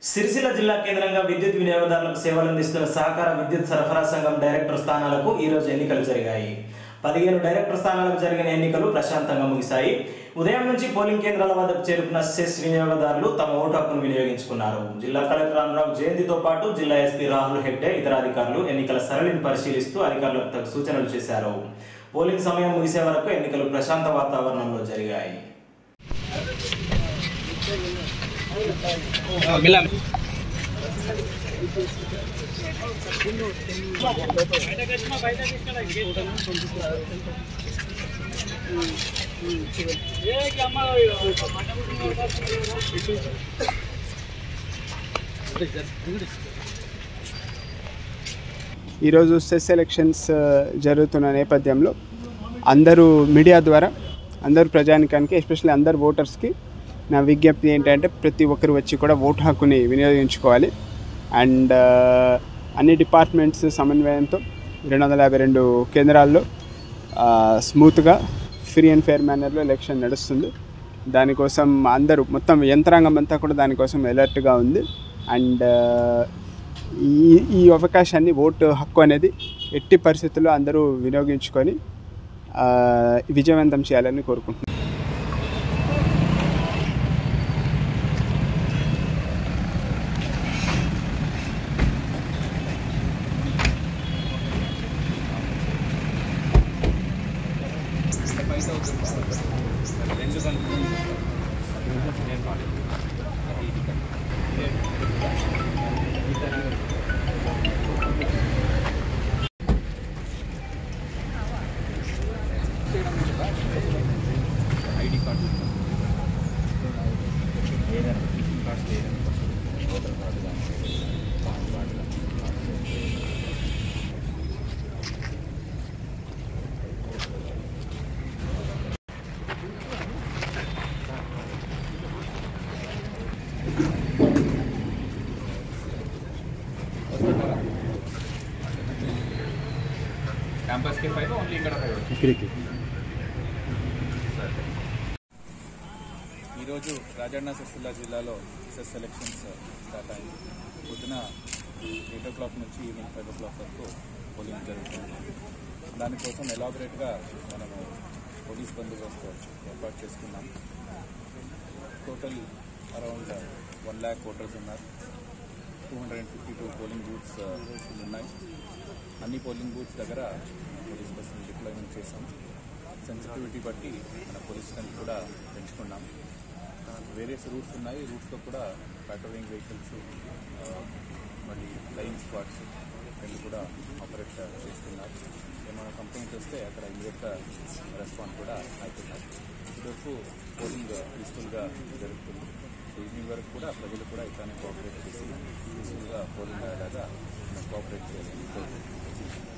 సిరిసిల్ల జిల్లా కేంద్రంగా విద్యుత్ వినియోగదారులకు సేవలు అందిస్తున్న సహకార విద్యుత్ సరఫరా సంఘం డైరెక్టర్ స్థానాలకు ఈ రోజు ఎన్నికలు జరిగాయి పదిహేను డైరెక్టర్ స్థానాలకు జరిగిన ఎన్నికలు ప్రశాంతంగా ముగిశాయి ఉదయం నుంచి పోలింగ్ కేంద్రాల వద్దకు చేరుకున్న సెస్ వినియోగదారులు తమ ఓటు హక్కును వినియోగించుకున్నారు జిల్లా కలెక్టర్ అనురాగ్ జయంతితో పాటు జిల్లా ఎస్పీ రాహుల్ హెగ్డే ఇతర అధికారులు ఎన్నికల సరళిని పరిశీలిస్తూ అధికారులకు తగు సూచనలు చేశారు పోలింగ్ సమయం ముగిసే వరకు ఎన్నికలు ప్రశాంత వాతావరణంలో జరిగాయి ఈరోజు సెస్ ఎలక్షన్స్ ఆ, జరుగుతున్న నేపథ్యంలో అందరూ మీడియా ద్వారా అందరు ప్రజానికానికి ఎస్పెషల్లీ అందరు ఓటర్స్కి నా విజ్ఞప్తి ఏంటంటే ప్రతి ఒక్కరు వచ్చి కూడా ఓటు హక్కుని వినియోగించుకోవాలి అండ్ ఆ, అన్ని డిపార్ట్మెంట్స్ సమన్వయంతో రెండు వందల యాభై రెండు కేంద్రాల్లో ఆ, స్మూత్గా ఫ్రీ అండ్ ఫెయిర్ మేనర్లో ఎలక్షన్ నడుస్తుంది దానికోసం అందరూ మొత్తం యంత్రాంగం అంతా కూడా దానికోసం అలర్ట్గా ఉంది అండ్ ఆ, ఈ ఈ అవకాశాన్ని ఓటు హక్కు అనేది ఎట్టి పరిస్థితుల్లో అందరూ వినియోగించుకొని ఆ, విజయవంతం చేయాలని కోరుకుంటున్నాను క్యాంపస్ కి ఫైవ్ ఓన్లీ ఇక్కడ ఫైవ్ ఈరోజు రాజన్న సిరిసిల్ల జిల్లాలో సెస్ సెలక్షన్స్ స్టార్ట్ అయింది పొద్దున ఎయిట్ ఓ క్లాక్ నుంచి ఈవినింగ్ ఫైవ్ ఓ క్లాక్ వరకు పోలింగ్ జరుగుతుంది దానికోసం ఎలాబరేట్గా మనము పోలీస్ బందోబస్తు ఏర్పాటు చేసుకున్నాం total around one lakh voters ఉన్నారు two hundred and fifty two polling booths ఉన్నాయి అన్ని పోలింగ్ బూత్స్ దగ్గర పోలీస్ బస్సులు డిప్లాయ్మెంట్ చేసాం సెన్సిటివిటీ బట్టి మన పోలీస్ స్ట్రెంత్ కూడా పెంచుకున్నాం వేరియస్ రూట్స్ ఉన్నాయి రూట్స్లో కూడా పెట్రోలింగ్ వెహికల్స్ మళ్ళీ లైన్ స్క్వాడ్స్ వీళ్ళు కూడా ఆపరేట్ చేస్తున్నారు ఏమైనా కంప్లైంట్స్ వస్తే అక్కడ ఇమీడియట్గా రెస్పాన్స్ కూడా అవుతున్నారు ఇదివరకు పోలింగ్ పీస్ఫుల్గా జరుగుతుంది ఈవినింగ్ వరకు కూడా ప్రజలు కూడా ఇట్లానే కోఆపరేట్ చేసి పీస్ఫుల్గా పోలింగ్ అయ్యేలాగా కోఆపరేట్ చేయాలని కోరుకుంటున్నాం